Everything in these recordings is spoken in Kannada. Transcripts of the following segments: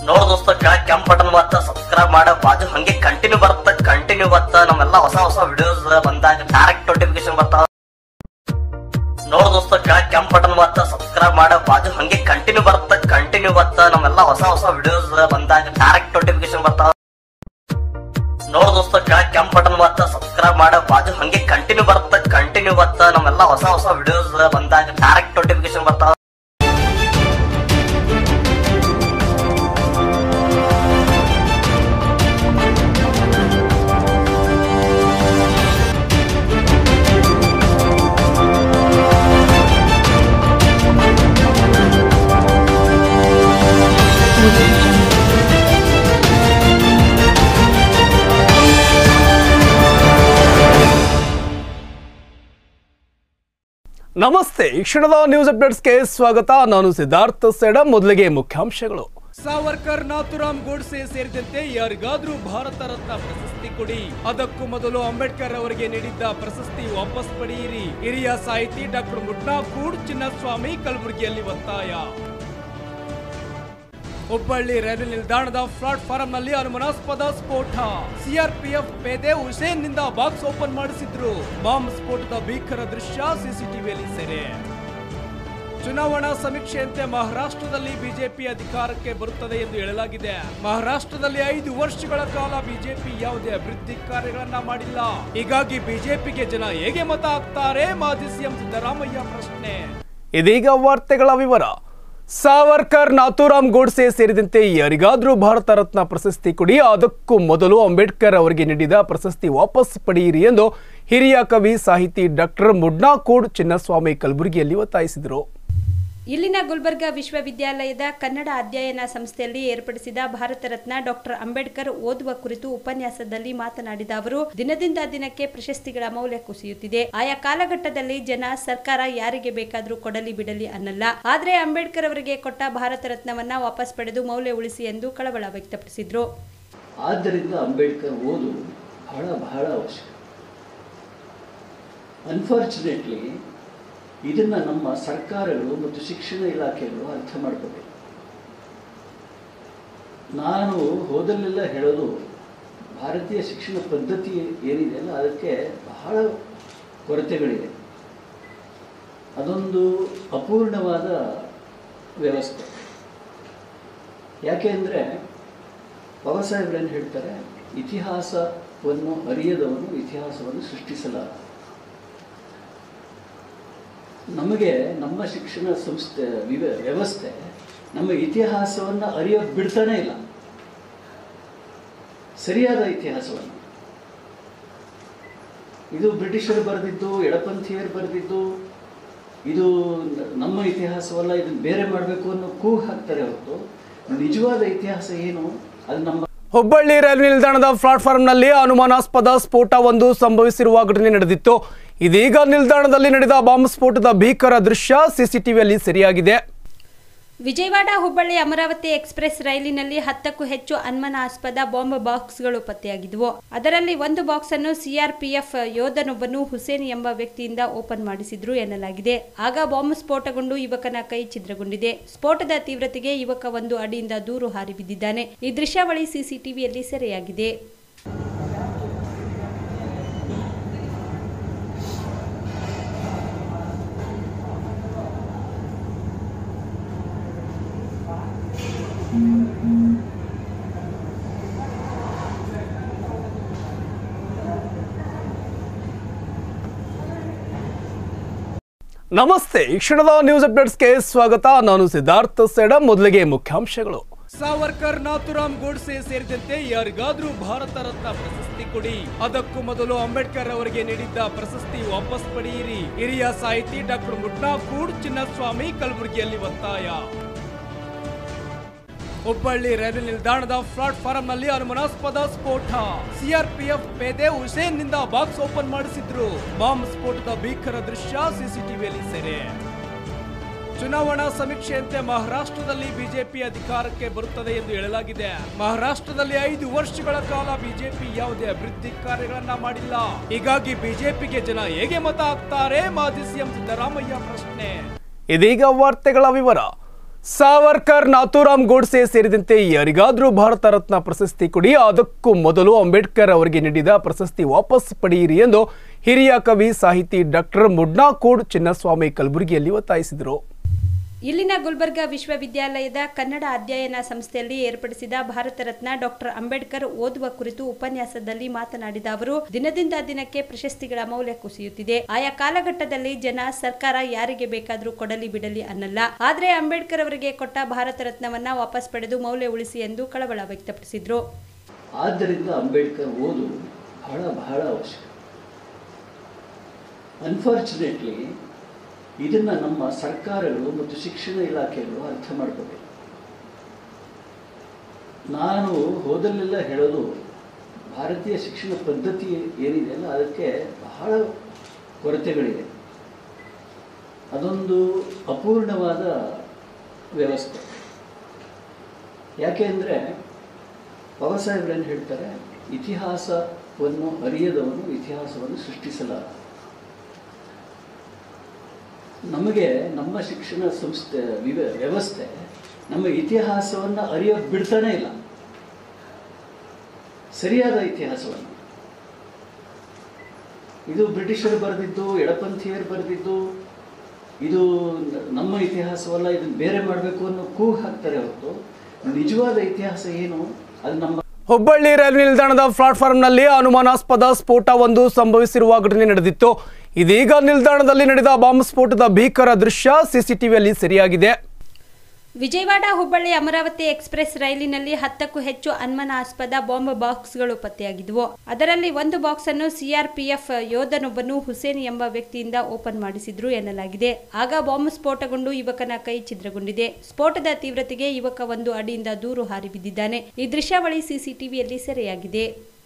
ನೋಡ್ ದೋಸ್ತ ಕೆಳಗ್ ಕೆಂಪ್ ಬಟನ್ ಬತ್ತ ಸಬ್ಸ್ಕ್ರೈಬ್ ಮಾಡ ಬಾಜು ಹಂಗೆ ಕಂಟಿನ್ಯೂ ಬರುತ್ತ ಕಂಟಿನ್ಯೂ ಬತ್ತ ನಮ್ಮೆಲ್ಲ ಹೊಸ ಹೊಸ ವಿಡಿಯೋಸ್ ಬಂದಾಗ ಡೈರೆಕ್ಟ್ ನೋಟಿಫಿಕೇಶನ್ ಬರ್ತಾವ ನೋಡ್ ದೋಸ್ತ ಕೆಳಗ್ ಕೆಂಪ್ ಬಟನ್ ಬತ್ತ ಸಬ್ಸ್ಕ್ರೈಬ್ ಮಾಡ ಬಾಜು ಹಂಗೆ ಕಂಟಿನ್ಯೂ ಬರುತ್ತ ಕಂಟಿನ್ಯೂ ಬತ್ತ ನಮ್ಮೆಲ್ಲ ಹೊಸ ಹೊಸ ವಿಡಿಯೋಸ್ ಬಂದಾಗ ಡೈರೆಕ್ಟ್ ನೋಟಿಫಿಕೇಶನ್ ಬರ್ತಾವ ನೋಡ್ ದೋಸ್ತ ಕೆಳಗ್ ಕೆಂಪ್ ಬಟನ್ ಬತ್ತ ಸಬ್ಸ್ಕ್ರೈಬ್ ಮಾಡ ಬಾಜು ಹಂಗೆ ಕಂಟಿನ್ಯೂ ಬರುತ್ತ ಕಂಟಿನ್ಯೂ ಬತ್ತ ನಮ್ಮೆಲ್ಲ ಹೊಸ ಹೊಸ ವಿಡಿಯೋಸ್ ಬಂದಾಗ ಡೈರೆಕ್ಟ್ ನೋಟಿಫಿಕೇಶನ್ ಬರ್ತಾವ ನಮಸ್ತೆ ಈ ಕ್ಷಣದ ನ್ಯೂಸ್ ಅಪ್ಡೇಟ್ಸ್ಗೆ ಸ್ವಾಗತ ನಾನು ಸಿದ್ಧಾರ್ಥ ಸೇಡ ಮೊದಲಿಗೆ ಮುಖ್ಯಾಂಶಗಳು ಸಾವರ್ಕರ್ ನಾಥುರಾಮ್ ಗೋಡ್ಸೆ ಸೇರಿದಂತೆ ಯಾರಿಗಾದ್ರೂ ಭಾರತ ರತ್ನ ಪ್ರಶಸ್ತಿ ಕೊಡಿ ಅದಕ್ಕೂ ಮೊದಲು ಅಂಬೇಡ್ಕರ್ ಅವರಿಗೆ ನೀಡಿದ್ದ ಪ್ರಶಸ್ತಿ ವಾಪಸ್ ಪಡೆಯಿರಿ ಹಿರಿಯ ಸಾಹಿತಿ ಡಾಕ್ಟರ್ ಮುಡ್ನಾ ಕೂಡ್ ಚಿನ್ನಸ್ವಾಮಿ ಕಲಬುರಗಿಯಲ್ಲಿ ಒತ್ತಾಯ ಹುಬ್ಬಳ್ಳಿ ರೈಲು ನಿಲ್ದಾಣದ ಪ್ಲಾಟ್ಫಾರಂನಲ್ಲಿ ಅನುಮಾನಾಸ್ಪದ ಸ್ಫೋಟ ಸಿಆರ್ಪಿಎಫ್ ಪೇದೆ ಹುಸೇನ್ ನಿಂದ ಬಾಕ್ಸ್ ಓಪನ್ ಮಾಡಿಸಿದ್ರು ಬಾಂಬ್ ಸ್ಫೋಟದ ಭೀಕರ ದೃಶ್ಯ ಸಿಸಿಟಿವಿಯಲ್ಲಿ ಸೆರೆ ಚುನಾವಣಾ ಸಮೀಕ್ಷೆಯಂತೆ ಮಹಾರಾಷ್ಟ್ರದಲ್ಲಿ ಬಿಜೆಪಿ ಅಧಿಕಾರಕ್ಕೆ ಬರುತ್ತದೆ ಎಂದು ಹೇಳಲಾಗಿದೆ ಮಹಾರಾಷ್ಟ್ರದಲ್ಲಿ ಐದು ವರ್ಷಗಳ ಕಾಲ ಬಿಜೆಪಿ ಯಾವುದೇ ಅಭಿವೃದ್ಧಿ ಕಾರ್ಯಗಳನ್ನ ಮಾಡಿಲ್ಲ ಹೀಗಾಗಿ ಬಿಜೆಪಿಗೆ ಜನ ಹೇಗೆ ಮತ ಹಾಕ್ತಾರೆ ಮಾಜಿ ಸಿಎಂ ಸಿದ್ದರಾಮಯ್ಯ ಪ್ರಶ್ನೆ ಇದೀಗ ವಾರ್ತೆಗಳ ವಿವರ ಸಾವರ್ಕರ್ ನಾಥೂರಾಮ್ ಗೋಡ್ಸೆ ಸೇರಿದಂತೆ ಯಾರಿಗಾದ್ರೂ ಭಾರತ ರತ್ನ ಪ್ರಶಸ್ತಿ ಕೊಡಿ ಅದಕ್ಕೂ ಮೊದಲು ಅಂಬೇಡ್ಕರ್ ಅವರಿಗೆ ನೀಡಿದ ಪ್ರಶಸ್ತಿ ವಾಪಸ್ ಪಡೆಯಿರಿ ಎಂದು ಹಿರಿಯ ಕವಿ ಸಾಹಿತಿ ಡಾಕ್ಟರ್ ಮುಡ್ನಾಕೋಡ್ ಚಿನ್ನಸ್ವಾಮಿ ಕಲಬುರಗಿಯಲ್ಲಿ ಒತ್ತಾಯಿಸಿದರು ಇಲ್ಲಿನ ಗುಲ್ಬರ್ಗಾ ವಿಶ್ವವಿದ್ಯಾಲಯದ ಕನ್ನಡ ಅಧ್ಯಯನ ಸಂಸ್ಥೆಯಲ್ಲಿ ಏರ್ಪಡಿಸಿದ ಭಾರತ ರತ್ನ ಡಾಕ್ಟರ್ ಅಂಬೇಡ್ಕರ್ ಓದುವ ಕುರಿತು ಉಪನ್ಯಾಸದಲ್ಲಿ ಮಾತನಾಡಿದ ಅವರು ದಿನದಿಂದ ದಿನಕ್ಕೆ ಪ್ರಶಸ್ತಿಗಳ ಮೌಲ್ಯ ಕುಸಿಯುತ್ತಿದೆ ಆಯಾ ಕಾಲಘಟ್ಟದಲ್ಲಿ ಜನ ಸರ್ಕಾರ ಯಾರಿಗೆ ಬೇಕಾದರೂ ಕೊಡಲಿ ಬಿಡಲಿ ಅನ್ನಲ್ಲ ಆದ್ರೆ ಅಂಬೇಡ್ಕರ್ ಅವರಿಗೆ ಕೊಟ್ಟ ಭಾರತ ರತ್ನವನ್ನ ವಾಪಸ್ ಪಡೆದು ಮೌಲ್ಯ ಉಳಿಸಿ ಎಂದು ಕಳವಳ ವ್ಯಕ್ತಪಡಿಸಿದ್ರು ಆದ್ದರಿಂದ ಅಂಬೇಡ್ಕರ್ ಓದು ಬಹಳ ಬಹಳ ಅವಶ್ಯಕ ಅನ್ಫಾರ್ಚುನೇಟ್ಲಿ ಇದನ್ನು ನಮ್ಮ ಸರ್ಕಾರಗಳು ಮತ್ತು ಶಿಕ್ಷಣ ಇಲಾಖೆಗಳು ಅರ್ಥ ಮಾಡ್ಕೋಬೇಕು ನಾನು ಹೋದಲ್ಲೆಲ್ಲ ಹೇಳೋದು ಭಾರತೀಯ ಶಿಕ್ಷಣ ಪದ್ಧತಿ ಏನಿದೆ ಅಲ್ಲ ಅದಕ್ಕೆ ಬಹಳ ಕೊರತೆಗಳಿವೆ ಅದೊಂದು ಅಪೂರ್ಣವಾದ ವ್ಯವಸ್ಥೆ ಯಾಕೆ ಅಂದರೆ ಬಾಬಾ ಸಾಹೇಬ್ರೇನು ಹೇಳ್ತಾರೆ ಇತಿಹಾಸವನ್ನು ಅರಿಯದವನು ಇತಿಹಾಸವನ್ನು ಸೃಷ್ಟಿಸಲಾರ ನಮಗೆ ನಮ್ಮ ಶಿಕ್ಷಣ ಸಂಸ್ಥೆ ವಿವ ವ್ಯವಸ್ಥೆ ನಮ್ಮ ಇತಿಹಾಸವನ್ನು ಅರಿಯೋಕೆ ಬಿಡ್ತಾನೆ ಇಲ್ಲ ಸರಿಯಾದ ಇತಿಹಾಸವನ್ನು ಇದು ಬ್ರಿಟಿಷರು ಬರೆದಿದ್ದು ಎಡಪಂಥೀಯರು ಬರೆದಿದ್ದು ಇದು ನಮ್ಮ ಇತಿಹಾಸವಲ್ಲ ಇದನ್ನು ಬೇರೆ ಮಾಡಬೇಕು ಅನ್ನೋ ಕೂಗು ಹಾಕ್ತಾರೆ ಹೊರತು ನಿಜವಾದ ಇತಿಹಾಸ ಏನು ಅದು ನಮ್ಮ ಹುಬ್ಬಳ್ಳಿ ರೈಲು ನಿಲ್ದಾಣದ ಪ್ಲಾಟ್ಫಾರ್ಮ್ನಲ್ಲಿ ಅನುಮಾನಾಸ್ಪದ ಸ್ಫೋಟ ಒಂದು ಸಂಭವಿಸಿರುವ ಘಟನೆ ನಡೆದಿತ್ತು ಇದೀಗ ನಿಲ್ದಾಣದಲ್ಲಿ ನಡೆದ ಬಾಂಬ್ ಸ್ಫೋಟದ ಭೀಕರ ದೃಶ್ಯ ಸಿಸಿಟಿವಿಯಲ್ಲಿ ಸೆರೆಯಾಗಿದೆ ವಿಜಯವಾಡ ಹುಬ್ಬಳ್ಳಿ ಅಮರಾವತಿ ಎಕ್ಸ್ಪ್ರೆಸ್ ರೈಲಿನಲ್ಲಿ ಹತ್ತಕ್ಕೂ ಹೆಚ್ಚು ಅನುಮಾನಾಸ್ಪದ ಬಾಂಬ್ ಬಾಕ್ಸ್ಗಳು ಪತ್ತೆಯಾಗಿದ್ದವು ಅದರಲ್ಲಿ ಒಂದು ಬಾಕ್ಸ್ ಅನ್ನು ಸಿಆರ್ಪಿಎಫ್ ಯೋಧನೊಬ್ಬನು ಹುಸೇನ್ ಎಂಬ ವ್ಯಕ್ತಿಯಿಂದ ಓಪನ್ ಮಾಡಿಸಿದ್ರು ಎನ್ನಲಾಗಿದೆ ಆಗ ಬಾಂಬ್ ಸ್ಫೋಟಗೊಂಡು ಯುವಕನ ಕೈ ಛಿದ್ರಗೊಂಡಿದೆ ಸ್ಫೋಟದ ತೀವ್ರತೆಗೆ ಯುವಕ ಒಂದು ಅಡಿಯಿಂದ ದೂರು ಹಾರಿ ಬಿದ್ದಿದ್ದಾನೆ ಈ ದೃಶ್ಯಾವಳಿ ಸಿಸಿಟಿವಿಯಲ್ಲಿ ಸೆರೆಯಾಗಿದೆ ನಮಸ್ತೆ ಈ ಕ್ಷಣದ ನ್ಯೂಸ್ ಅಪ್ಡೇಟ್ಸ್ಗೆ ಸ್ವಾಗತ ನಾನು ಸಿದ್ಧಾರ್ಥ ಸೇಡ ಮೊದಲಿಗೆ ಮುಖ್ಯಾಂಶಗಳು ಸಾವರ್ಕರ್ ನಾಥುರಾಮ್ ಗೋಡ್ಸೆ ಸೇರಿದಂತೆ ಯಾರಿಗಾದ್ರೂ ಭಾರತ ರತ್ನ ಪ್ರಶಸ್ತಿ ಕೊಡಿ ಅದಕ್ಕೂ ಮೊದಲು ಅಂಬೇಡ್ಕರ್ ಅವರಿಗೆ ನೀಡಿದ್ದ ಪ್ರಶಸ್ತಿ ವಾಪಸ್ ಪಡೆಯಿರಿ ಹಿರಿಯ ಸಾಹಿತಿ ಡಾಕ್ಟರ್ ಮುಡ್ನಾ ಕೂಡ್ ಚಿನ್ನಸ್ವಾಮಿ ಕಲಬುರಗಿಯಲ್ಲಿ ಒತ್ತಾಯ ಹುಬ್ಬಳ್ಳಿ ರೈಲು ನಿಲ್ದಾಣದ ಪ್ಲಾಟ್ಫಾರಂನಲ್ಲಿ ಅನುಮಾನಾಸ್ಪದ ಸ್ಫೋಟ ಸಿಆರ್ಪಿಎಫ್ ಪೇದೆ ಹುಸೇನ್ ನಿಂದ ಬಾಕ್ಸ್ ಓಪನ್ ಮಾಡಿಸಿದ್ರು ಬಾಂಬ್ ಸ್ಫೋಟದ ಭೀಕರ ದೃಶ್ಯ ಸಿಸಿಟಿವಿಯಲ್ಲಿ ಸೆರೆ ಚುನಾವಣಾ ಸಮೀಕ್ಷೆಯಂತೆ ಮಹಾರಾಷ್ಟ್ರದಲ್ಲಿ ಬಿಜೆಪಿ ಅಧಿಕಾರಕ್ಕೆ ಬರುತ್ತದೆ ಎಂದು ಹೇಳಲಾಗಿದೆ ಮಹಾರಾಷ್ಟ್ರದಲ್ಲಿ ಐದು ವರ್ಷಗಳ ಕಾಲ ಬಿಜೆಪಿ ಯಾವುದೇ ಅಭಿವೃದ್ಧಿ ಕಾರ್ಯಗಳನ್ನ ಮಾಡಿಲ್ಲ ಹೀಗಾಗಿ ಬಿಜೆಪಿಗೆ ಜನ ಹೇಗೆ ಮತ ಹಾಕ್ತಾರೆ ಮಾಜಿ ಸಿಎಂ ಸಿದ್ದರಾಮಯ್ಯ ಪ್ರಶ್ನೆ ಇದೀಗ ವಾರ್ತೆಗಳ ವಿವರ ಸಾವರ್ಕರ್ ನಾಥೂರಾಮ್ ಗೋಡ್ಸೆ ಸೇರಿದಂತೆ ಯಾರಿಗಾದ್ರೂ ಭಾರತ ರತ್ನ ಪ್ರಶಸ್ತಿ ಕೊಡಿ ಅದಕ್ಕೂ ಮೊದಲು ಅಂಬೇಡ್ಕರ್ ಅವರಿಗೆ ನೀಡಿದ ಪ್ರಶಸ್ತಿ ವಾಪಸ್ ಪಡೆಯಿರಿ ಎಂದು ಹಿರಿಯ ಕವಿ ಸಾಹಿತಿ ಡಾಕ್ಟರ್ ಮುಡ್ನಾಕೋಡ್ ಚಿನ್ನಸ್ವಾಮಿ ಕಲಬುರಗಿಯಲ್ಲಿ ಒತ್ತಾಯಿಸಿದರು ಇಲ್ಲಿನ ಗುಲ್ಬರ್ಗಾ ವಿಶ್ವವಿದ್ಯಾಲಯದ ಕನ್ನಡ ಅಧ್ಯಯನ ಸಂಸ್ಥೆಯಲ್ಲಿ ಏರ್ಪಡಿಸಿದ ಭಾರತ ರತ್ನ ಡಾಕ್ಟರ್ ಅಂಬೇಡ್ಕರ್ ಓದುವ ಕುರಿತು ಉಪನ್ಯಾಸದಲ್ಲಿ ಮಾತನಾಡಿದ ಅವರು ದಿನದಿಂದ ದಿನಕ್ಕೆ ಪ್ರಶಸ್ತಿಗಳ ಮೌಲ್ಯ ಕುಸಿಯುತ್ತಿದೆ ಆಯಾ ಕಾಲಘಟ್ಟದಲ್ಲಿ ಜನ ಸರ್ಕಾರ ಯಾರಿಗೆ ಬೇಕಾದರೂ ಕೊಡಲಿ ಬಿಡಲಿ ಅನ್ನಲ್ಲ ಆದ್ರೆ ಅಂಬೇಡ್ಕರ್ ಅವರಿಗೆ ಕೊಟ್ಟ ಭಾರತ ರತ್ನವನ್ನ ವಾಪಸ್ ಪಡೆದು ಮೌಲ್ಯ ಉಳಿಸಿ ಎಂದು ಕಳವಳ ವ್ಯಕ್ತಪಡಿಸಿದ್ರು ಆದ್ದರಿಂದ ಅಂಬೇಡ್ಕರ್ ಓದು ಬಹಳ ಬಹಳ ಅವಶ್ಯಕ ಅನ್ಫಾರ್ಚುನೇಟ್ಲಿ ಇದನ್ನು ನಮ್ಮ ಸರ್ಕಾರಗಳು ಮತ್ತು ಶಿಕ್ಷಣ ಇಲಾಖೆಗಳು ಅರ್ಥ ಮಾಡ್ಕೋಬೇಕು ನಾನು ಹೋದಲ್ಲೆಲ್ಲ ಹೇಳೋದು ಭಾರತೀಯ ಶಿಕ್ಷಣ ಪದ್ಧತಿ ಏನಿದೆ ಅಲ್ಲ ಅದಕ್ಕೆ ಬಹಳ ಕೊರತೆಗಳಿವೆ ಅದೊಂದು ಅಪೂರ್ಣವಾದ ವ್ಯವಸ್ಥೆ ಯಾಕೆ ಅಂದರೆ ಬಾಬಾ ಸಾಹೇಬ್ರೇನು ಹೇಳ್ತಾರೆ ಇತಿಹಾಸವನ್ನು ಅರಿಯದವನು ಇತಿಹಾಸವನ್ನು ಸೃಷ್ಟಿಸಲಾರ ನಮಗೆ ನಮ್ಮ ಶಿಕ್ಷಣ ಸಂಸ್ಥೆ ವಿವ ವ್ಯವಸ್ಥೆ ನಮ್ಮ ಇತಿಹಾಸವನ್ನು ಅರಿಯೋಕೆ ಬಿಡ್ತಾನೇ ಇಲ್ಲ ಸರಿಯಾದ ಇತಿಹಾಸವನ್ನು ಇದು ಬ್ರಿಟಿಷರು ಬರೆದಿದ್ದು ಎಡಪಂಥೀಯರು ಬರೆದಿದ್ದು ಇದು ನಮ್ಮ ಇತಿಹಾಸವಲ್ಲ ಇದನ್ನು ಬೇರೆ ಮಾಡಬೇಕು ಅನ್ನೋ ಕೂಗು ಹಾಕ್ತಾರೆ ಹೊರತು ನಿಜವಾದ ಇತಿಹಾಸ ಏನು ಅದು ನಮ್ಮ ಹುಬ್ಬಳ್ಳಿ ರೈಲ್ವೆ ನಿಲ್ದಾಣದ ಪ್ಲಾಟ್ಫಾರ್ಮ್ನಲ್ಲಿ ಅನುಮಾನಾಸ್ಪದ ಸ್ಫೋಟ ಒಂದು ಸಂಭವಿಸಿರುವ ಘಟನೆ ನಡೆದಿತ್ತು ಇದೀಗ ನಿಲ್ದಾಣದಲ್ಲಿ ನಡೆದ ಬಾಂಬ್ ಸ್ಫೋಟದ ಭೀಕರ ದೃಶ್ಯ ಸಿಸಿಟಿವಿಯಲ್ಲಿ ಸೆರೆಯಾಗಿದೆ ವಿಜಯವಾಡ ಹುಬ್ಬಳ್ಳಿ ಅಮರಾವತಿ ಎಕ್ಸ್ಪ್ರೆಸ್ ರೈಲಿನಲ್ಲಿ ಹತ್ತಕ್ಕೂ ಹೆಚ್ಚು ಅನುಮಾನಾಸ್ಪದ ಬಾಂಬ್ ಬಾಕ್ಸ್ಗಳು ಪತ್ತೆಯಾಗಿದ್ವು ಅದರಲ್ಲಿ ಒಂದು ಬಾಕ್ಸ್ ಅನ್ನು ಸಿಆರ್ಪಿಎಫ್ ಯೋಧನೊಬ್ಬನು ಹುಸೇನ್ ಎಂಬ ವ್ಯಕ್ತಿಯಿಂದ ಓಪನ್ ಮಾಡಿಸಿದ್ರು ಎನ್ನಲಾಗಿದೆ ಆಗ ಬಾಂಬ್ ಸ್ಫೋಟಗೊಂಡು ಯುವಕನ ಕೈ ಛಿದ್ರಗೊಂಡಿದೆ ಸ್ಫೋಟದ ತೀವ್ರತೆಗೆ ಯುವಕ ಒಂದು ಅಡಿಯಿಂದ ದೂರು ಹಾರಿ ಬಿದ್ದಿದ್ದಾನೆ ಈ ದೃಶ್ಯಾವಳಿ ಸಿಸಿಟಿವಿಯಲ್ಲಿ ಸೆರೆಯಾಗಿದೆ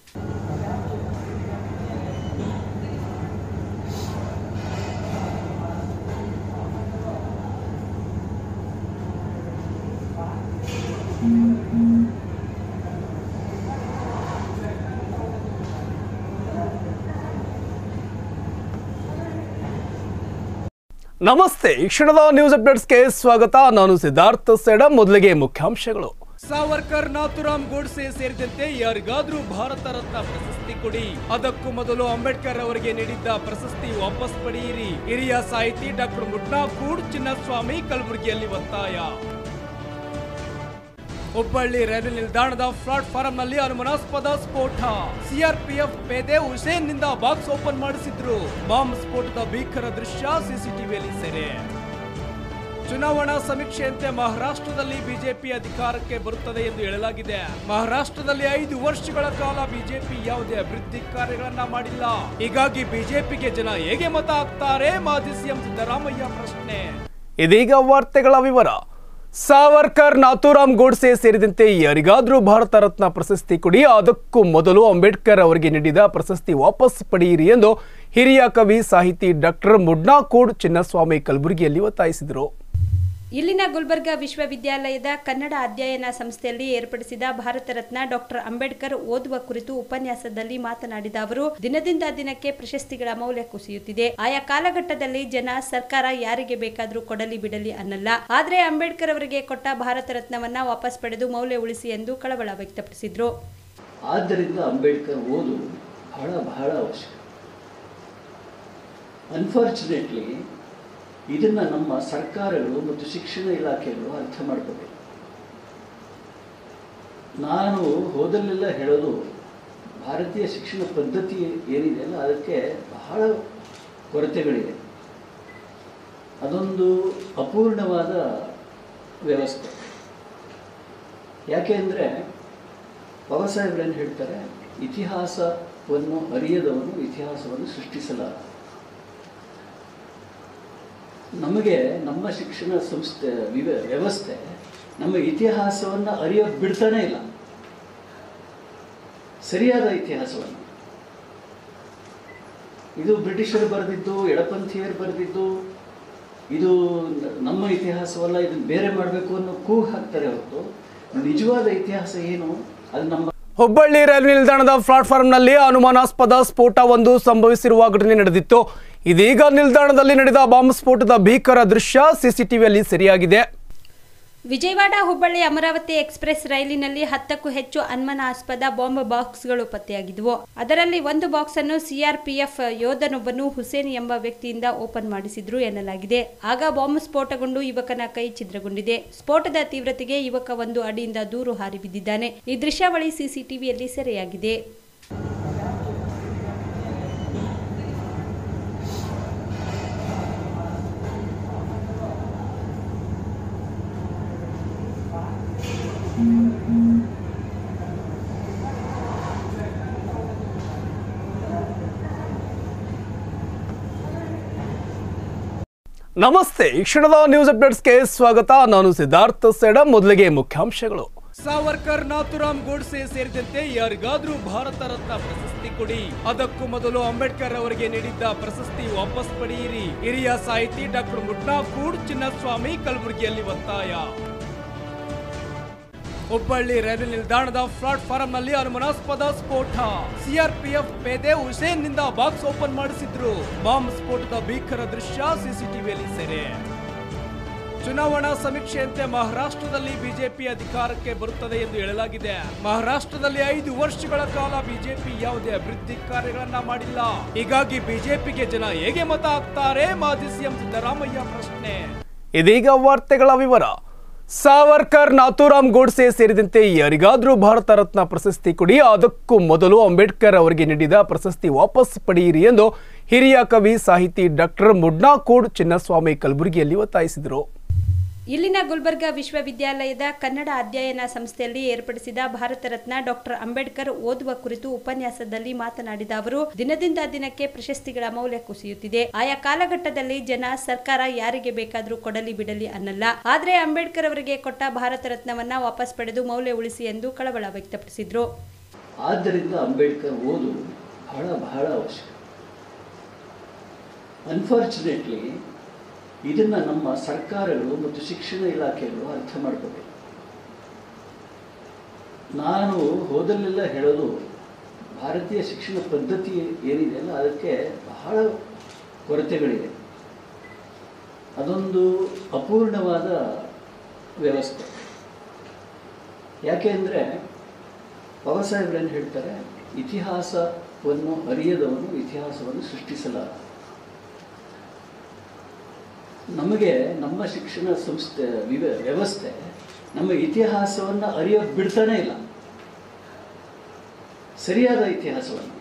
ನಮಸ್ತೆ ಈ ಕ್ಷಣದ ನ್ಯೂಸ್ ಅಪ್ಡೇಟ್ಸ್ಗೆ ಸ್ವಾಗತ ನಾನು ಸಿದ್ಧಾರ್ಥ ಸೇಡ ಮೊದಲಿಗೆ ಮುಖ್ಯಾಂಶಗಳು ಸಾವರ್ಕರ್ ನಾಥುರಾಮ್ ಗೋಡ್ಸೆ ಸೇರಿದಂತೆ ಯಾರಿಗಾದ್ರೂ ಭಾರತ ರತ್ನ ಪ್ರಶಸ್ತಿ ಕೊಡಿ ಅದಕ್ಕೂ ಮೊದಲು ಅಂಬೇಡ್ಕರ್ ಅವರಿಗೆ ನೀಡಿದ್ದ ಪ್ರಶಸ್ತಿ ವಾಪಸ್ ಪಡೆಯಿರಿ ಹಿರಿಯ ಸಾಹಿತಿ ಡಾಕ್ಟರ್ ಮುಡ್ನಾ ಕೂಡ್ ಚಿನ್ನಸ್ವಾಮಿ ಕಲಬುರಗಿಯಲ್ಲಿ ಒತ್ತಾಯ ಹುಬ್ಬಳ್ಳಿ ರೈಲು ನಿಲ್ದಾಣದ ಪ್ಲಾಟ್ಫಾರ್ಮ್ನಲ್ಲಿ ಅನುಮಾನಾಸ್ಪದ ಸ್ಫೋಟ ಸಿಆರ್ಪಿಎಫ್ ಪೇದೆ ಹುಸೇನ್ ನಿಂದ ಬಾಕ್ಸ್ ಓಪನ್ ಮಾಡಿಸಿದ್ರು ಬಾಂಬ್ ಸ್ಫೋಟದ ಭೀಕರ ದೃಶ್ಯ ಸಿಸಿಟಿವಿಯಲ್ಲಿ ಸೆರೆ ಚುನಾವಣಾ ಸಮೀಕ್ಷೆಯಂತೆ ಮಹಾರಾಷ್ಟ್ರದಲ್ಲಿ ಬಿಜೆಪಿ ಅಧಿಕಾರಕ್ಕೆ ಬರುತ್ತದೆ ಎಂದು ಹೇಳಲಾಗಿದೆ ಮಹಾರಾಷ್ಟ್ರದಲ್ಲಿ ಐದು ವರ್ಷಗಳ ಕಾಲ ಬಿಜೆಪಿ ಯಾವುದೇ ಅಭಿವೃದ್ಧಿ ಕಾರ್ಯಗಳನ್ನ ಮಾಡಿಲ್ಲ ಹೀಗಾಗಿ ಬಿಜೆಪಿಗೆ ಜನ ಹೇಗೆ ಮತ ಹಾಕ್ತಾರೆ ಮಾಜಿ ಸಿಎಂ ಸಿದ್ದರಾಮಯ್ಯ ಪ್ರಶ್ನೆ ಇದೀಗ ವಾರ್ತೆಗಳ ವಿವರ ಸಾವರ್ಕರ್ ನಾಥೂರಾಮ್ ಗೋಡ್ಸೆ ಸೇರಿದಂತೆ ಯಾರಿಗಾದ್ರೂ ಭಾರತ ರತ್ನ ಪ್ರಶಸ್ತಿ ಕೊಡಿ ಅದಕ್ಕೂ ಮೊದಲು ಅಂಬೇಡ್ಕರ್ ಅವರಿಗೆ ನೀಡಿದ ಪ್ರಶಸ್ತಿ ವಾಪಸ್ ಪಡೆಯಿರಿ ಎಂದು ಹಿರಿಯ ಕವಿ ಸಾಹಿತಿ ಡಾಕ್ಟರ್ ಮುಡ್ನಾಕೋಡ್ ಚಿನ್ನಸ್ವಾಮಿ ಕಲಬುರಗಿಯಲ್ಲಿ ಒತ್ತಾಯಿಸಿದರು ಇಲ್ಲಿನ ಗುಲ್ಬರ್ಗಾ ವಿಶ್ವವಿದ್ಯಾಲಯದ ಕನ್ನಡ ಅಧ್ಯಯನ ಸಂಸ್ಥೆಯಲ್ಲಿ ಏರ್ಪಡಿಸಿದ ಭಾರತ ರತ್ನ ಡಾಕ್ಟರ್ ಅಂಬೇಡ್ಕರ್ ಓದುವ ಕುರಿತು ಉಪನ್ಯಾಸದಲ್ಲಿ ಮಾತನಾಡಿದ ಅವರು ದಿನದಿಂದ ದಿನಕ್ಕೆ ಪ್ರಶಸ್ತಿಗಳ ಮೌಲ್ಯ ಕುಸಿಯುತ್ತಿದೆ ಆಯಾ ಕಾಲಘಟ್ಟದಲ್ಲಿ ಜನ ಸರ್ಕಾರ ಯಾರಿಗೆ ಬೇಕಾದರೂ ಕೊಡಲಿ ಬಿಡಲಿ ಅನ್ನಲ್ಲ ಆದ್ರೆ ಅಂಬೇಡ್ಕರ್ ಅವರಿಗೆ ಕೊಟ್ಟ ಭಾರತ ರತ್ನವನ್ನ ವಾಪಸ್ ಪಡೆದು ಮೌಲ್ಯ ಉಳಿಸಿ ಎಂದು ಕಳವಳ ವ್ಯಕ್ತಪಡಿಸಿದ್ರು ಆದ್ದರಿಂದ ಅಂಬೇಡ್ಕರ್ ಓದು ಬಹಳ ಬಹಳ ಅವಶ್ಯಕ ಅನ್ಫಾರ್ಚುನೇಟ್ಲಿ ಇದನ್ನು ನಮ್ಮ ಸರ್ಕಾರಗಳು ಮತ್ತು ಶಿಕ್ಷಣ ಇಲಾಖೆಗಳು ಅರ್ಥ ಮಾಡ್ಕೋಬೇಕು ನಾನು ಹೋದಲ್ಲೆಲ್ಲ ಹೇಳೋದು ಭಾರತೀಯ ಶಿಕ್ಷಣ ಪದ್ಧತಿ ಏನಿದೆ ಅಲ್ಲ ಅದಕ್ಕೆ ಬಹಳ ಕೊರತೆಗಳಿವೆ ಅದೊಂದು ಅಪೂರ್ಣವಾದ ವ್ಯವಸ್ಥೆ ಯಾಕೆ ಅಂದರೆ ಬಾಬಾ ಸಾಹೇಬ್ರೇನು ಹೇಳ್ತಾರೆ ಇತಿಹಾಸವನ್ನು ಅರಿಯದವನು ಇತಿಹಾಸವನ್ನು ಸೃಷ್ಟಿಸಲಾರ ನಮಗೆ ನಮ್ಮ ಶಿಕ್ಷಣ ಸಂಸ್ಥೆ ವಿವ ವ್ಯವಸ್ಥೆ ನಮ್ಮ ಇತಿಹಾಸವನ್ನು ಅರಿಯೋಕೆ ಬಿಡ್ತಾನೇ ಇಲ್ಲ ಸರಿಯಾದ ಇತಿಹಾಸವನ್ನು ಇದು ಬ್ರಿಟಿಷರು ಬರೆದಿದ್ದು ಎಡಪಂಥೀಯರು ಬರೆದಿದ್ದು ಇದು ನಮ್ಮ ಇತಿಹಾಸವಲ್ಲ ಇದನ್ನು ಬೇರೆ ಮಾಡಬೇಕು ಅನ್ನೋ ಕೂಗು ಹಾಕ್ತಾರೆ ಹೊರತು ನಿಜವಾದ ಇತಿಹಾಸ ಏನು ಅದು ನಮ್ಮ ಹುಬ್ಬಳ್ಳಿ ರೈಲ್ವೆ ನಿಲ್ದಾಣದ ಪ್ಲಾಟ್ಫಾರ್ಮ್ನಲ್ಲಿ ಅನುಮಾನಾಸ್ಪದ ಸ್ಫೋಟ ಒಂದು ಸಂಭವಿಸಿರುವ ಘಟನೆ ನಡೆದಿತ್ತು ಇದೀಗ ನಿಲ್ದಾಣದಲ್ಲಿ ನಡೆದ ಬಾಂಬ್ ಸ್ಫೋಟದ ಭೀಕರ ದೃಶ್ಯ ಸಿಸಿಟಿವಿಯಲ್ಲಿ ಸೆರೆಯಾಗಿದೆ ವಿಜಯವಾಡ ಹುಬ್ಬಳ್ಳಿ ಅಮರಾವತಿ ಎಕ್ಸ್ಪ್ರೆಸ್ ರೈಲಿನಲ್ಲಿ ಹತ್ತಕ್ಕೂ ಹೆಚ್ಚು ಅನುಮಾನಾಸ್ಪದ ಬಾಂಬ್ ಬಾಕ್ಸ್ಗಳು ಪತ್ತೆಯಾಗಿದ್ದವು ಅದರಲ್ಲಿ ಒಂದು ಬಾಕ್ಸ್ ಅನ್ನು ಸಿಆರ್ಪಿಎಫ್ ಯೋಧನೊಬ್ಬನು ಹುಸೇನ್ ಎಂಬ ವ್ಯಕ್ತಿಯಿಂದ ಓಪನ್ ಮಾಡಿಸಿದ್ರು ಎನ್ನಲಾಗಿದೆ ಆಗ ಬಾಂಬ್ ಸ್ಫೋಟಗೊಂಡು ಯುವಕನ ಕೈ ಛಿದ್ರಗೊಂಡಿದೆ ಸ್ಫೋಟದ ತೀವ್ರತೆಗೆ ಯುವಕ ಒಂದು ಅಡಿಯಿಂದ ದೂರು ಹಾರಿ ಬಿದ್ದಿದ್ದಾನೆ ಈ ದೃಶ್ಯಾವಳಿ ಸಿಸಿಟಿವಿಯಲ್ಲಿ ಸೆರೆಯಾಗಿದೆ ನಮಸ್ತೆ ಈ ಕ್ಷಣದ ನ್ಯೂಸ್ ಅಪ್ಡೇಟ್ಸ್ಗೆ ಸ್ವಾಗತ ನಾನು ಸಿದ್ಧಾರ್ಥ ಸೇಡ ಮೊದಲಿಗೆ ಮುಖ್ಯಾಂಶಗಳು ಸಾವರ್ಕರ್ ನಾಥುರಾಮ್ ಗೋಡ್ಸೆ ಸೇರಿದಂತೆ ಯಾರಿಗಾದ್ರೂ ಭಾರತ ರತ್ನ ಪ್ರಶಸ್ತಿ ಕೊಡಿ ಅದಕ್ಕೂ ಮೊದಲು ಅಂಬೇಡ್ಕರ್ ಅವರಿಗೆ ನೀಡಿದ್ದ ಪ್ರಶಸ್ತಿ ವಾಪಸ್ ಪಡೆಯಿರಿ ಹಿರಿಯ ಸಾಹಿತಿ ಡಾಕ್ಟರ್ ಮುಡ್ನಾ ಕೂಡ್ ಚಿನ್ನಸ್ವಾಮಿ ಕಲಬುರಗಿಯಲ್ಲಿ ಒತ್ತಾಯ ಹುಬ್ಬಳ್ಳಿ ರೈಲು ನಿಲ್ದಾಣದ ಪ್ಲಾಟ್ಫಾರಂನಲ್ಲಿ ಅನುಮಾನಾಸ್ಪದ ಸ್ಫೋಟ ಸಿಆರ್ಪಿಎಫ್ ಪೇದೆ ಹುಸೇನ್ ನಿಂದ ಬಾಕ್ಸ್ ಓಪನ್ ಮಾಡಿಸಿದ್ರು ಬಾಂಬ್ ಸ್ಫೋಟದ ಭೀಕರ ದೃಶ್ಯ ಸಿಸಿಟಿವಿಯಲ್ಲಿ ಸೆರೆ ಚುನಾವಣಾ ಸಮೀಕ್ಷೆಯಂತೆ ಮಹಾರಾಷ್ಟ್ರದಲ್ಲಿ ಬಿಜೆಪಿ ಅಧಿಕಾರಕ್ಕೆ ಬರುತ್ತದೆ ಎಂದು ಹೇಳಲಾಗಿದೆ ಮಹಾರಾಷ್ಟ್ರದಲ್ಲಿ ಐದು ವರ್ಷಗಳ ಕಾಲ ಬಿಜೆಪಿ ಯಾವುದೇ ಅಭಿವೃದ್ಧಿ ಕಾರ್ಯಗಳನ್ನ ಮಾಡಿಲ್ಲ ಹೀಗಾಗಿ ಬಿಜೆಪಿಗೆ ಜನ ಹೇಗೆ ಮತ ಹಾಕ್ತಾರೆ ಮಾಜಿ ಸಿಎಂ ಸಿದ್ದರಾಮಯ್ಯ ಪ್ರಶ್ನೆ ಇದೀಗ ವಾರ್ತೆಗಳ ವಿವರ ಸಾವರ್ಕರ್ ನಾಥೂರಾಮ್ ಗೋಡ್ಸೆ ಸೇರಿದಂತೆ ಯಾರಿಗಾದ್ರೂ ಭಾರತ ರತ್ನ ಪ್ರಶಸ್ತಿ ಕೊಡಿ ಅದಕ್ಕೂ ಮೊದಲು ಅಂಬೇಡ್ಕರ್ ಅವರಿಗೆ ನೀಡಿದ ಪ್ರಶಸ್ತಿ ವಾಪಸ್ ಪಡೆಯಿರಿ ಎಂದು ಹಿರಿಯ ಕವಿ ಸಾಹಿತಿ ಡಾಕ್ಟರ್ ಮುಡ್ನಾಕೂಡ್ ಚಿನ್ನಸ್ವಾಮಿ ಕಲಬುರಗಿಯಲ್ಲಿ ಒತ್ತಾಯಿಸಿದರು ಇಲ್ಲಿನ ಗುಲ್ಬರ್ಗಾ ವಿಶ್ವವಿದ್ಯಾಲಯದ ಕನ್ನಡ ಅಧ್ಯಯನ ಸಂಸ್ಥೆಯಲ್ಲಿ ಏರ್ಪಡಿಸಿದ ಭಾರತ ರತ್ನ ಡಾಕ್ಟರ್ ಅಂಬೇಡ್ಕರ್ ಓದುವ ಕುರಿತು ಉಪನ್ಯಾಸದಲ್ಲಿ ಮಾತನಾಡಿದ ಅವರು ದಿನದಿಂದ ದಿನಕ್ಕೆ ಪ್ರಶಸ್ತಿಗಳ ಮೌಲ್ಯ ಕುಸಿಯುತ್ತಿದೆ ಆಯಾ ಕಾಲಘಟ್ಟದಲ್ಲಿ ಜನ ಸರ್ಕಾರ ಯಾರಿಗೆ ಬೇಕಾದರೂ ಕೊಡಲಿ ಬಿಡಲಿ ಅನ್ನಲ್ಲ ಆದ್ರೆ ಅಂಬೇಡ್ಕರ್ ಅವರಿಗೆ ಕೊಟ್ಟ ಭಾರತ ರತ್ನವನ್ನ ವಾಪಸ್ ಪಡೆದು ಮೌಲ್ಯ ಉಳಿಸಿ ಎಂದು ಕಳವಳ ವ್ಯಕ್ತಪಡಿಸಿದ್ರು ಆದ್ದರಿಂದ ಅಂಬೇಡ್ಕರ್ ಓದು ಬಹಳ ಬಹಳ ಅವಶ್ಯಕ ಅನ್ಫಾರ್ಚುನೇಟ್ಲಿ ಇದನ್ನು ನಮ್ಮ ಸರ್ಕಾರಗಳು ಮತ್ತು ಶಿಕ್ಷಣ ಇಲಾಖೆಗಳು ಅರ್ಥ ಮಾಡ್ಕೋಬೇಕು ನಾನು ಹೋದಲ್ಲೆಲ್ಲ ಹೇಳೋದು ಭಾರತೀಯ ಶಿಕ್ಷಣ ಪದ್ಧತಿ ಏನಿದೆ ಅಲ್ಲ ಅದಕ್ಕೆ ಬಹಳ ಕೊರತೆಗಳಿವೆ ಅದೊಂದು ಅಪೂರ್ಣವಾದ ವ್ಯವಸ್ಥೆ ಯಾಕೆ ಅಂದರೆ ಬಾಬಾ ಸಾಹೇಬ್ರೇನು ಹೇಳ್ತಾರೆ ಇತಿಹಾಸವನ್ನು ಅರಿಯದವನು ಇತಿಹಾಸವನ್ನು ಸೃಷ್ಟಿಸಲಾರ ನಮಗೆ ನಮ್ಮ ಶಿಕ್ಷಣ ಸಂಸ್ಥೆ ವಿವ ವ್ಯವಸ್ಥೆ ನಮ್ಮ ಇತಿಹಾಸವನ್ನು ಅರಿಯೋಕೆ ಬಿಡ್ತಾನೇ ಇಲ್ಲ ಸರಿಯಾದ ಇತಿಹಾಸವನ್ನು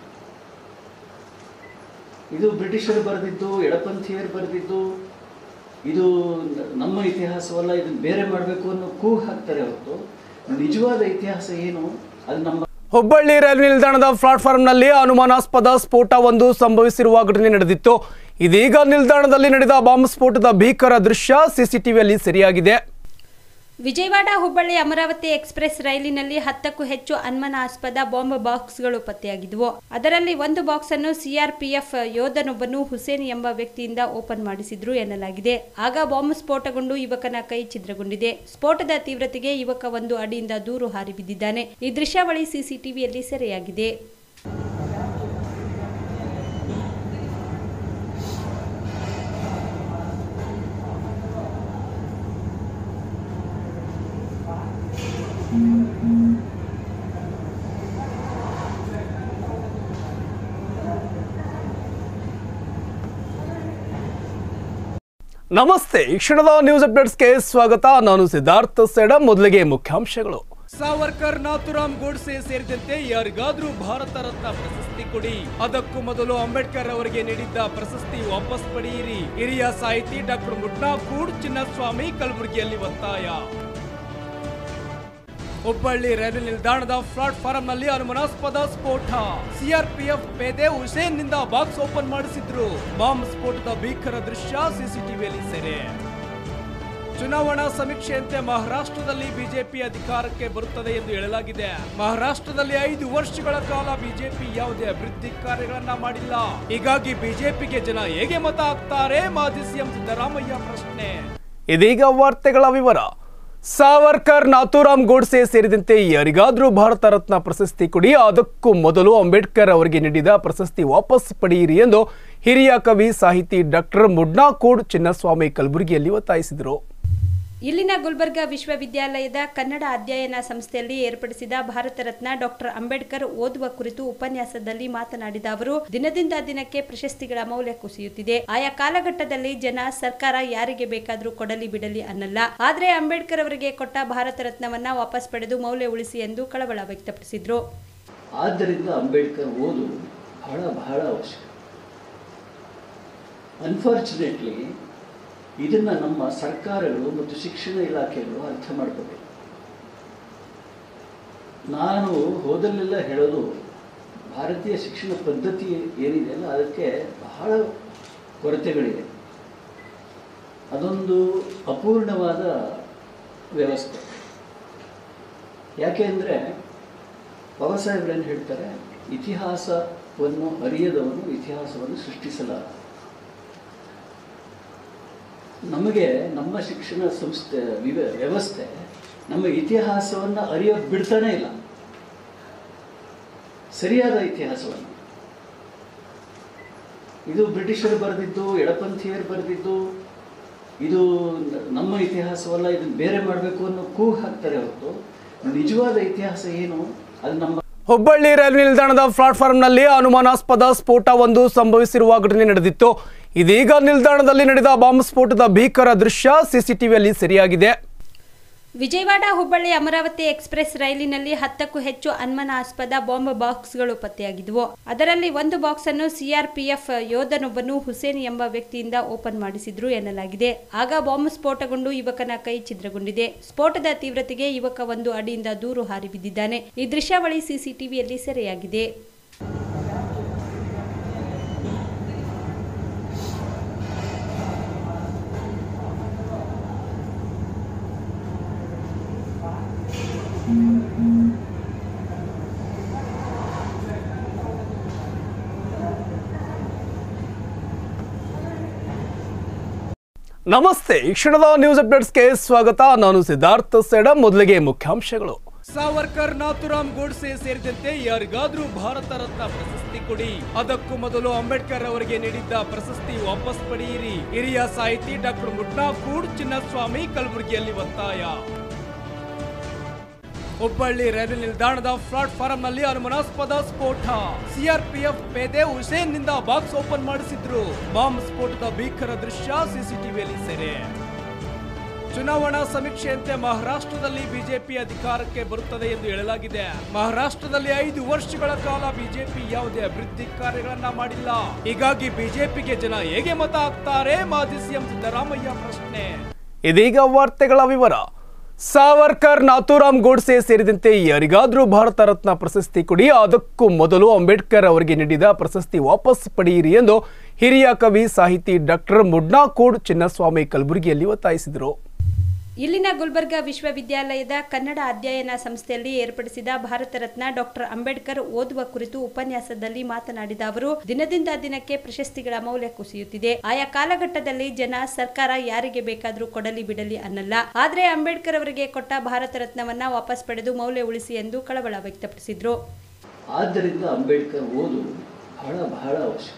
ಇದು ಬ್ರಿಟಿಷರು ಬರೆದಿದ್ದು ಎಡಪಂಥೀಯರು ಬರೆದಿದ್ದು ಇದು ನಮ್ಮ ಇತಿಹಾಸವಲ್ಲ ಇದನ್ನು ಬೇರೆ ಮಾಡಬೇಕು ಅನ್ನೋ ಕೂಗು ಹಾಕ್ತಾರೆ ಹೊರತು ನಿಜವಾದ ಇತಿಹಾಸ ಏನು ಅದು ನಮ್ಮ ಹುಬ್ಬಳ್ಳಿ ರೈಲು ನಿಲ್ದಾಣದ ಪ್ಲಾಟ್ಫಾರ್ಮ್ನಲ್ಲಿ ಅನುಮಾನಾಸ್ಪದ ಸ್ಫೋಟ ಒಂದು ಸಂಭವಿಸಿರುವ ಘಟನೆ ನಡೆದಿತ್ತು ಇದೀಗ ನಿಲ್ದಾಣದಲ್ಲಿ ನಡೆದ ಬಾಂಬ್ ಸ್ಫೋಟದ ಭೀಕರ ದೃಶ್ಯ ಸಿಸಿಟಿವಿಯಲ್ಲಿ ಸೆರೆಯಾಗಿದೆ ವಿಜಯವಾಡ ಹುಬ್ಬಳ್ಳಿ ಅಮರಾವತಿ ಎಕ್ಸ್ಪ್ರೆಸ್ ರೈಲಿನಲ್ಲಿ ಹತ್ತಕ್ಕೂ ಹೆಚ್ಚು ಅನುಮಾನಾಸ್ಪದ ಬಾಂಬ್ ಬಾಕ್ಸ್ಗಳು ಪತ್ತೆಯಾಗಿದ್ದವು ಅದರಲ್ಲಿ ಒಂದು ಬಾಕ್ಸ್ ಅನ್ನು ಸಿಆರ್ಪಿಎಫ್ ಯೋಧನೊಬ್ಬನು ಹುಸೇನ್ ಎಂಬ ವ್ಯಕ್ತಿಯಿಂದ ಓಪನ್ ಮಾಡಿಸಿದ್ರು ಎನ್ನಲಾಗಿದೆ ಆಗ ಬಾಂಬ್ ಸ್ಫೋಟಗೊಂಡು ಯುವಕನ ಕೈ ಛಿದ್ರಗೊಂಡಿದೆ ಸ್ಫೋಟದ ತೀವ್ರತೆಗೆ ಯುವಕ ಒಂದು ಅಡಿಯಿಂದ ದೂರು ಹಾರಿ ಬಿದ್ದಿದ್ದಾನೆ ಈ ದೃಶ್ಯಾವಳಿ ಸಿಸಿಟಿವಿಯಲ್ಲಿ ಸೆರೆಯಾಗಿದೆ ನಮಸ್ತೆ ಈ ಕ್ಷಣದ ನ್ಯೂಸ್ ಅಪ್ಡೇಟ್ಸ್ಗೆ ಸ್ವಾಗತ ನಾನು ಸಿದ್ಧಾರ್ಥ ಸೇಡ ಮೊದಲಿಗೆ ಮುಖ್ಯಾಂಶಗಳು ಸಾವರ್ಕರ್ ನಾಥುರಾಮ್ ಗೋಡ್ಸೆ ಸೇರಿದಂತೆ ಯಾರಿಗಾದ್ರೂ ಭಾರತ ರತ್ನ ಪ್ರಶಸ್ತಿ ಕೊಡಿ ಅದಕ್ಕೂ ಮೊದಲು ಅಂಬೇಡ್ಕರ್ ಅವರಿಗೆ ನೀಡಿದ್ದ ಪ್ರಶಸ್ತಿ ವಾಪಸ್ ಪಡೆಯಿರಿ ಹಿರಿಯ ಸಾಹಿತಿ ಡಾಕ್ಟರ್ ಮುಡ್ನಾ ಕೂಡ್ ಚಿನ್ನಸ್ವಾಮಿ ಕಲಬುರಗಿಯಲ್ಲಿ ಒತ್ತಾಯ ಹುಬ್ಬಳ್ಳಿ ರೈಲು ನಿಲ್ದಾಣದ ಪ್ಲಾಟ್ಫಾರಂನಲ್ಲಿ ಅನುಮಾನಾಸ್ಪದ ಸ್ಫೋಟ ಸಿಆರ್ಪಿಎಫ್ ಪೇದೆ ಹುಸೇನ್ ನಿಂದ ಬಾಕ್ಸ್ ಓಪನ್ ಮಾಡಿಸಿದ್ರು ಬಾಂಬ್ ಸ್ಫೋಟದ ಭೀಕರ ದೃಶ್ಯ ಸಿಸಿಟಿವಿಯಲ್ಲಿ ಸೆರೆ ಚುನಾವಣಾ ಸಮೀಕ್ಷೆಯಂತೆ ಮಹಾರಾಷ್ಟ್ರದಲ್ಲಿ ಬಿಜೆಪಿ ಅಧಿಕಾರಕ್ಕೆ ಬರುತ್ತದೆ ಎಂದು ಹೇಳಲಾಗಿದೆ ಮಹಾರಾಷ್ಟ್ರದಲ್ಲಿ ಐದು ವರ್ಷಗಳ ಕಾಲ ಬಿಜೆಪಿ ಯಾವುದೇ ಅಭಿವೃದ್ಧಿ ಕಾರ್ಯಗಳನ್ನ ಮಾಡಿಲ್ಲ ಹೀಗಾಗಿ ಬಿಜೆಪಿಗೆ ಜನ ಹೇಗೆ ಮತ ಹಾಕ್ತಾರೆ ಮಾಜಿ ಸಿಎಂ ಸಿದ್ದರಾಮಯ್ಯ ಪ್ರಶ್ನೆ ಇದೀಗ ವಾರ್ತೆಗಳ ವಿವರ ಸಾವರ್ಕರ್ ನಾಥೂರಾಮ್ ಗೋಡ್ಸೆ ಸೇರಿದಂತೆ ಯಾರಿಗಾದ್ರೂ ಭಾರತ ರತ್ನ ಪ್ರಶಸ್ತಿ ಕೊಡಿ ಅದಕ್ಕೂ ಮೊದಲು ಅಂಬೇಡ್ಕರ್ ಅವರಿಗೆ ನೀಡಿದ ಪ್ರಶಸ್ತಿ ವಾಪಸ್ ಪಡೆಯಿರಿ ಎಂದು ಹಿರಿಯ ಕವಿ ಸಾಹಿತಿ ಡಾಕ್ಟರ್ ಮುಡ್ನಾಕೂಡ್ ಚಿನ್ನಸ್ವಾಮಿ ಕಲಬುರಗಿಯಲ್ಲಿ ಒತ್ತಾಯಿಸಿದರು ಇಲ್ಲಿನ ಗುಲ್ಬರ್ಗಾ ವಿಶ್ವವಿದ್ಯಾಲಯದ ಕನ್ನಡ ಅಧ್ಯಯನ ಸಂಸ್ಥೆಯಲ್ಲಿ ಏರ್ಪಡಿಸಿದ ಭಾರತ ರತ್ನ ಡಾಕ್ಟರ್ ಅಂಬೇಡ್ಕರ್ ಓದುವ ಕುರಿತು ಉಪನ್ಯಾಸದಲ್ಲಿ ಮಾತನಾಡಿದ ಅವರು ದಿನದಿಂದ ದಿನಕ್ಕೆ ಪ್ರಶಸ್ತಿಗಳ ಮೌಲ್ಯ ಕುಸಿಯುತ್ತಿದೆ ಆಯಾ ಕಾಲಘಟ್ಟದಲ್ಲಿ ಜನ ಸರ್ಕಾರ ಯಾರಿಗೆ ಬೇಕಾದ್ರೂ ಕೊಡಲಿ ಬಿಡಲಿ ಅನ್ನಲ್ಲ ಆದ್ರೆ ಅಂಬೇಡ್ಕರ್ ಅವರಿಗೆ ಕೊಟ್ಟ ಭಾರತ ರತ್ನವನ್ನ ವಾಪಸ್ ಪಡೆದು ಮೌಲ್ಯ ಉಳಿಸಿ ಎಂದು ಕಳವಳ ವ್ಯಕ್ತಪಡಿಸಿದ್ರು ಆದ್ದರಿಂದ ಅಂಬೇಡ್ಕರ್ ಓದು ಬಹಳ ಬಹಳ ಅವಶ್ಯಕ ಅನ್ಫಾರ್ಚುನೇಟ್ಲಿ ಇದನ್ನು ನಮ್ಮ ಸರ್ಕಾರಗಳು ಮತ್ತು ಶಿಕ್ಷಣ ಇಲಾಖೆಗಳು ಅರ್ಥ ಮಾಡ್ಕೋಬೇಕು ನಾನು ಹೋದಲ್ಲೆಲ್ಲ ಹೇಳೋದು ಭಾರತೀಯ ಶಿಕ್ಷಣ ಪದ್ಧತಿ ಏನಿದೆ ಅಲ್ಲ ಅದಕ್ಕೆ ಬಹಳ ಕೊರತೆಗಳಿವೆ ಅದೊಂದು ಅಪೂರ್ಣವಾದ ವ್ಯವಸ್ಥೆ ಯಾಕೆ ಅಂದರೆ ಬಾಬಾ ಸಾಹೇಬ್ರೇನು ಹೇಳ್ತಾರೆ ಇತಿಹಾಸವನ್ನು ಅರಿಯದವನು ಇತಿಹಾಸವನ್ನು ಸೃಷ್ಟಿಸಲಾರ ನಮಗೆ ನಮ್ಮ ಶಿಕ್ಷಣ ಸಂಸ್ಥೆ ವಿವ ವ್ಯವಸ್ಥೆ ನಮ್ಮ ಇತಿಹಾಸವನ್ನು ಅರಿಯೋಕೆ ಬಿಡ್ತಾನೆ ಇಲ್ಲ ಸರಿಯಾದ ಇತಿಹಾಸವನ್ನು ಇದು ಬ್ರಿಟಿಷರು ಬರೆದಿದ್ದು ಎಡಪಂಥೀಯರು ಬರೆದಿದ್ದು ಇದು ನಮ್ಮ ಇತಿಹಾಸವಲ್ಲ ಇದನ್ನು ಬೇರೆ ಮಾಡಬೇಕು ಅನ್ನೋ ಕೂಗು ಹಾಕ್ತಾರೆ ಹೊರತು ನಿಜವಾದ ಇತಿಹಾಸ ಏನು ಅದು ನಮ್ಮ ಹುಬ್ಬಳ್ಳಿ ರೈಲ್ವೆ ನಿಲ್ದಾಣದ ಪ್ಲಾಟ್ಫಾರ್ಮ್ನಲ್ಲಿ ಅನುಮಾನಾಸ್ಪದ ಸ್ಫೋಟ ಒಂದು ಸಂಭವಿಸಿರುವ ಘಟನೆ ನಡೆದಿತ್ತು ಇದೀಗ ನಿಲ್ದಾಣದಲ್ಲಿ ನಡೆದ ಬಾಂಬ್ ಸ್ಫೋಟದ ಭೀಕರ ದೃಶ್ಯ ಸಿಸಿಟಿವಿಯಲ್ಲಿ ಸೆರೆಯಾಗಿದೆ ವಿಜಯವಾಡ ಹುಬ್ಬಳ್ಳಿ ಅಮರಾವತಿ ಎಕ್ಸ್ಪ್ರೆಸ್ ರೈಲಿನಲ್ಲಿ ಹತ್ತಕ್ಕೂ ಹೆಚ್ಚು ಅನುಮಾನಾಸ್ಪದ ಬಾಂಬ್ ಬಾಕ್ಸ್ಗಳು ಪತ್ತೆಯಾಗಿದ್ದವು ಅದರಲ್ಲಿ ಒಂದು ಬಾಕ್ಸ್ ಅನ್ನು ಸಿಆರ್ಪಿಎಫ್ ಯೋಧನೊಬ್ಬನು ಹುಸೇನ್ ಎಂಬ ವ್ಯಕ್ತಿಯಿಂದ ಓಪನ್ ಮಾಡಿಸಿದ್ರು ಎನ್ನಲಾಗಿದೆ ಆಗ ಬಾಂಬ್ ಸ್ಫೋಟಗೊಂಡು ಯುವಕನ ಕೈ ಛಿದ್ರಗೊಂಡಿದೆ ಸ್ಫೋಟದ ತೀವ್ರತೆಗೆ ಯುವಕ ಒಂದು ಅಡಿಯಿಂದ ದೂರು ಹಾರಿ ಬಿದ್ದಿದ್ದಾನೆ ಈ ದೃಶ್ಯಾವಳಿ ಸಿಸಿಟಿವಿಯಲ್ಲಿ ಸೆರೆಯಾಗಿದೆ ನಮಸ್ತೆ ಈ ಕ್ಷಣದ ನ್ಯೂಸ್ ಅಪ್ಡೇಟ್ಸ್ಗೆ ಸ್ವಾಗತ ನಾನು ಸಿದ್ಧಾರ್ಥ ಸೇಡ ಮೊದಲಿಗೆ ಮುಖ್ಯಾಂಶಗಳು ಸಾವರ್ಕರ್ ನಾಥುರಾಮ್ ಗೋಡ್ಸೆ ಸೇರಿದಂತೆ ಯಾರಿಗಾದ್ರೂ ಭಾರತ ರತ್ನ ಪ್ರಶಸ್ತಿ ಕೊಡಿ ಅದಕ್ಕೂ ಮೊದಲು ಅಂಬೇಡ್ಕರ್ ಅವರಿಗೆ ನೀಡಿದ್ದ ಪ್ರಶಸ್ತಿ ವಾಪಸ್ ಪಡೆಯಿರಿ ಹಿರಿಯ ಸಾಹಿತಿ ಡಾಕ್ಟರ್ ಮುಡ್ನಾ ಕೂಡ್ ಚಿನ್ನಸ್ವಾಮಿ ಕಲಬುರಗಿಯಲ್ಲಿ ಒತ್ತಾಯ ಹುಬ್ಬಳ್ಳಿ ರೈಲ್ವೆ ನಿಲ್ದಾಣದ ಪ್ಲಾಟ್ಫಾರ್ಮ್ನಲ್ಲಿ ಅನುಮಾನಾಸ್ಪದ ಸ್ಫೋಟ ಸಿಆರ್ಪಿಎಫ್ ಪೇದೆ ಹುಸೇನ್ ನಿಂದ ಬಾಕ್ಸ್ ಓಪನ್ ಮಾಡಿಸಿದ್ರು ಬಾಂಬ್ ಸ್ಫೋಟದ ಭೀಕರ ದೃಶ್ಯ ಸಿಸಿಟಿವಿಯಲ್ಲಿ ಸೆರೆ ಚುನಾವಣಾ ಸಮೀಕ್ಷೆಯಂತೆ ಮಹಾರಾಷ್ಟ್ರದಲ್ಲಿ ಬಿಜೆಪಿ ಅಧಿಕಾರಕ್ಕೆ ಬರುತ್ತದೆ ಎಂದು ಹೇಳಲಾಗಿದೆ ಮಹಾರಾಷ್ಟ್ರದಲ್ಲಿ ಐದು ವರ್ಷಗಳ ಕಾಲ ಬಿಜೆಪಿ ಯಾವುದೇ ಅಭಿವೃದ್ಧಿ ಕಾರ್ಯಗಳನ್ನ ಮಾಡಿಲ್ಲ ಹೀಗಾಗಿ ಬಿಜೆಪಿಗೆ ಜನ ಹೇಗೆ ಮತ ಹಾಕ್ತಾರೆ ಮಾಜಿ ಸಿಎಂ ಸಿದ್ದರಾಮಯ್ಯ ಪ್ರಶ್ನೆ ಇದೀಗ ವಾರ್ತೆಗಳ ವಿವರ ಸಾವರ್ಕರ್ ನಾಥೂರಾಮ್ ಗೋಡ್ಸೆ ಸೇರಿದಂತೆ ಯಾರಿಗಾದ್ರೂ ಭಾರತ ರತ್ನ ಪ್ರಶಸ್ತಿ ಕೊಡಿ ಅದಕ್ಕೂ ಮೊದಲು ಅಂಬೇಡ್ಕರ್ ಅವರಿಗೆ ನೀಡಿದ ಪ್ರಶಸ್ತಿ ವಾಪಸ್ ಪಡೆಯಿರಿ ಎಂದು ಹಿರಿಯ ಕವಿ ಸಾಹಿತಿ ಡಾಕ್ಟರ್ ಮುಡ್ನಾಕೋಡ್ ಚಿನ್ನಸ್ವಾಮಿ ಕಲಬುರಗಿಯಲ್ಲಿ ಒತ್ತಾಯಿಸಿದರು ಇಲ್ಲಿನ ಗುಲ್ಬರ್ಗಾ ವಿಶ್ವವಿದ್ಯಾಲಯದ ಕನ್ನಡ ಅಧ್ಯಯನ ಸಂಸ್ಥೆಯಲ್ಲಿ ಏರ್ಪಡಿಸಿದ ಭಾರತ ರತ್ನ ಡಾಕ್ಟರ್ ಅಂಬೇಡ್ಕರ್ ಓದುವ ಕುರಿತು ಉಪನ್ಯಾಸದಲ್ಲಿ ಮಾತನಾಡಿದ ಅವರು ದಿನದಿಂದ ದಿನಕ್ಕೆ ಪ್ರಶಸ್ತಿಗಳ ಮೌಲ್ಯ ಕುಸಿಯುತ್ತಿದೆ ಆಯಾ ಕಾಲಘಟ್ಟದಲ್ಲಿ ಜನ ಸರ್ಕಾರ ಯಾರಿಗೆ ಬೇಕಾದ್ರೂ ಕೊಡಲಿ ಬಿಡಲಿ ಅನ್ನಲ್ಲ ಆದ್ರೆ ಅಂಬೇಡ್ಕರ್ ಅವರಿಗೆ ಕೊಟ್ಟ ಭಾರತ ರತ್ನವನ್ನ ವಾಪಸ್ ಪಡೆದು ಮೌಲ್ಯ ಉಳಿಸಿ ಎಂದು ಕಳವಳ ವ್ಯಕ್ತಪಡಿಸಿದ್ರು ಆದ್ದರಿಂದ ಅಂಬೇಡ್ಕರ್ ಓದು ಬಹಳ ಬಹಳ ಅವಶ್ಯಕ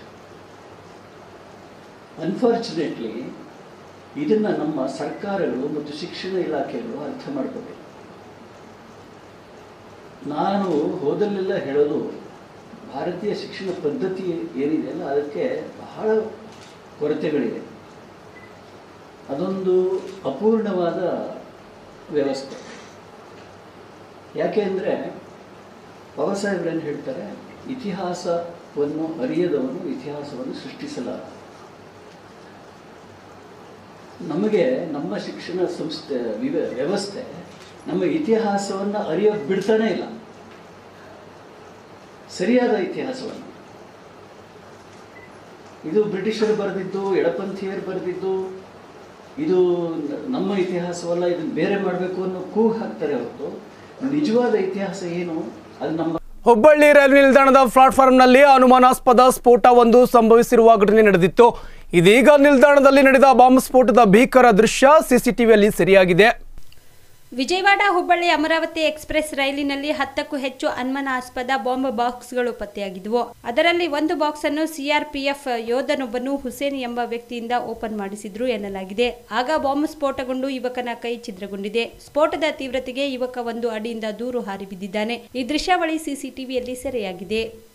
ಅನ್ಫಾರ್ಚುನೇಟ್ಲಿ ಇದನ್ನು ನಮ್ಮ ಸರ್ಕಾರಗಳು ಮತ್ತು ಶಿಕ್ಷಣ ಇಲಾಖೆಗಳು ಅರ್ಥ ಮಾಡ್ಕೋಬೇಕು ನಾನು ಹೋದಲ್ಲೆಲ್ಲ ಹೇಳೋದು ಭಾರತೀಯ ಶಿಕ್ಷಣ ಪದ್ಧತಿ ಏನಿದೆ ಅಲ್ಲ ಅದಕ್ಕೆ ಬಹಳ ಕೊರತೆಗಳಿವೆ ಅದೊಂದು ಅಪೂರ್ಣವಾದ ವ್ಯವಸ್ಥೆ ಯಾಕೆ ಅಂದರೆ ಬಾಬಾ ಸಾಹೇಬ್ರೇನು ಹೇಳ್ತಾರೆ ಇತಿಹಾಸವನ್ನು ಅರಿಯದವನು ಇತಿಹಾಸವನ್ನು ಸೃಷ್ಟಿಸಲಾರ ನಮಗೆ ನಮ್ಮ ಶಿಕ್ಷಣ ಸಂಸ್ಥೆ ವಿವ ವ್ಯವಸ್ಥೆ ನಮ್ಮ ಇತಿಹಾಸವನ್ನು ಅರಿಯೋಕೆ ಬಿಡ್ತಾನೆ ಇಲ್ಲ ಸರಿಯಾದ ಇತಿಹಾಸವನ್ನು ಇದು ಬ್ರಿಟಿಷರು ಬರೆದಿದ್ದು ಎಡಪಂಥೀಯರು ಬರೆದಿದ್ದು ಇದು ನಮ್ಮ ಇತಿಹಾಸವಲ್ಲ ಇದನ್ನು ಬೇರೆ ಮಾಡಬೇಕು ಅನ್ನೋ ಕೂಗು ಹಾಕ್ತಾರೆ ಹೊರತು ನಿಜವಾದ ಇತಿಹಾಸ ಏನು ಅದು ನಮ್ಮ ಹುಬ್ಬಳ್ಳಿ ರೈಲ್ವೆ ನಿಲ್ದಾಣದ ಪ್ಲಾಟ್ಫಾರ್ಮ್ನಲ್ಲಿ ಅನುಮಾನಾಸ್ಪದ ಸ್ಫೋಟ ಒಂದು ಸಂಭವಿಸಿರುವ ಘಟನೆ ನಡೆದಿತ್ತು ಇದೀಗ ನಿಲ್ದಾಣದಲ್ಲಿ ನಡೆದ ಬಾಂಬ್ ಸ್ಫೋಟದ ಭೀಕರ ದೃಶ್ಯ ಸಿಸಿಟಿವಿಯಲ್ಲಿ ಸೆರೆಯಾಗಿದೆ ವಿಜಯವಾಡ ಹುಬ್ಬಳ್ಳಿ ಅಮರಾವತಿ ಎಕ್ಸ್ಪ್ರೆಸ್ ರೈಲಿನಲ್ಲಿ ಹತ್ತಕ್ಕೂ ಹೆಚ್ಚು ಅನುಮಾನಾಸ್ಪದ ಬಾಂಬ್ ಬಾಕ್ಸ್ಗಳು ಪತ್ತೆಯಾಗಿದ್ದವು ಅದರಲ್ಲಿ ಒಂದು ಬಾಕ್ಸ್ ಅನ್ನು ಸಿಆರ್ಪಿಎಫ್ ಯೋಧನೊಬ್ಬನು ಹುಸೇನ್ ಎಂಬ ವ್ಯಕ್ತಿಯಿಂದ ಓಪನ್ ಮಾಡಿಸಿದ್ರು ಎನ್ನಲಾಗಿದೆ ಆಗ ಬಾಂಬ್ ಸ್ಫೋಟಗೊಂಡು ಯುವಕನ ಕೈ ಛಿದ್ರಗೊಂಡಿದೆ ಸ್ಫೋಟದ ತೀವ್ರತೆಗೆ ಯುವಕ ಒಂದು ಅಡಿಯಿಂದ ದೂರು ಹಾರಿ ಬಿದ್ದಿದ್ದಾನೆ ಈ ದೃಶ್ಯಾವಳಿ ಸಿಸಿಟಿವಿಯಲ್ಲಿ ಸೆರೆಯಾಗಿದೆ